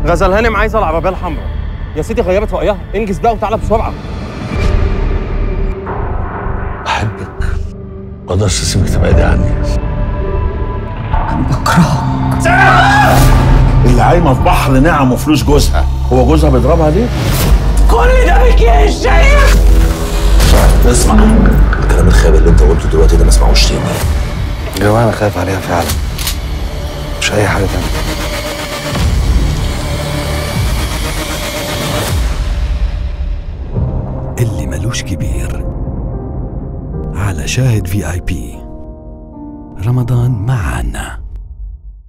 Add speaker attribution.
Speaker 1: غزل هانم عايزه العربيه الحمراء يا سيدي غيرت رايها انجز بقى وتعالى بسرعه
Speaker 2: بحبك ما اقدرش اسيبك تبعدي عني
Speaker 3: اللي عايمه في بحر نعم وفلوس جوزها هو جوزها بيضربها ليه؟
Speaker 2: اسمع الكلام الخايب اللي انت قلته دلوقتي ده ما اسمعوش تاني
Speaker 4: يا جماعه انا خايف عليها فعلا مش اي حاجه تانية
Speaker 5: اللي ملوش كبير على شاهد في اي بي رمضان معانا